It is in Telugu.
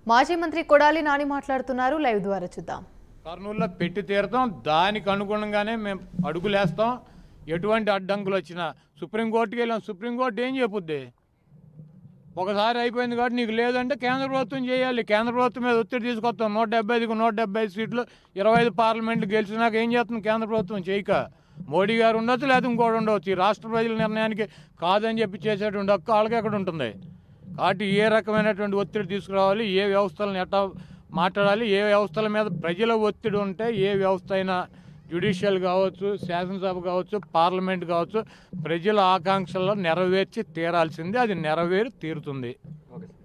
మాజీ మంత్రి కొడాలి నాని మాట్లాడుతున్నారు లైవ్ ద్వారా చూద్దాం కర్నూలులో పెట్టి తీరుతాం దానికి అనుగుణంగానే మేము అడుగులేస్తాం ఎటువంటి అడ్డంకులు వచ్చినా సుప్రీంకోర్టుకి వెళ్ళాం సుప్రీంకోర్టు ఏం చెప్పుద్ది ఒకసారి అయిపోయింది కాబట్టి నీకు లేదంటే కేంద్ర ప్రభుత్వం చేయాలి కేంద్ర ప్రభుత్వం మీద ఒత్తిడి తీసుకొస్తాం నూట డెబ్బై ఐదుకు నూట డెబ్బై ఐదు సీట్లు ఇరవై ఐదు పార్లమెంట్లు గెలిచినాక ఏం చేస్తుంది కేంద్ర ప్రభుత్వం చేయక మోడీ గారు ఉండొచ్చు లేదా ఇంకోటి ఉండవచ్చు ఈ రాష్ట్ర ప్రజల నిర్ణయానికి కాదని చెప్పి చేసేటువంటి హక్కు వాళ్ళకి ఎక్కడ ఉంటుంది కాబట్టి ఏ రకమైనటువంటి ఒత్తిడి తీసుకురావాలి ఏ వ్యవస్థలను ఎట్టా మాట్లాడాలి ఏ వ్యవస్థల మీద ప్రజల ఒత్తిడి ఉంటే ఏ వ్యవస్థ అయినా జ్యుడిషియల్ కావచ్చు శాసనసభ కావచ్చు పార్లమెంట్ కావచ్చు ప్రజల ఆకాంక్షలను నెరవేర్చి తీరాల్సిందే అది నెరవేరి తీరుతుంది ఓకే సార్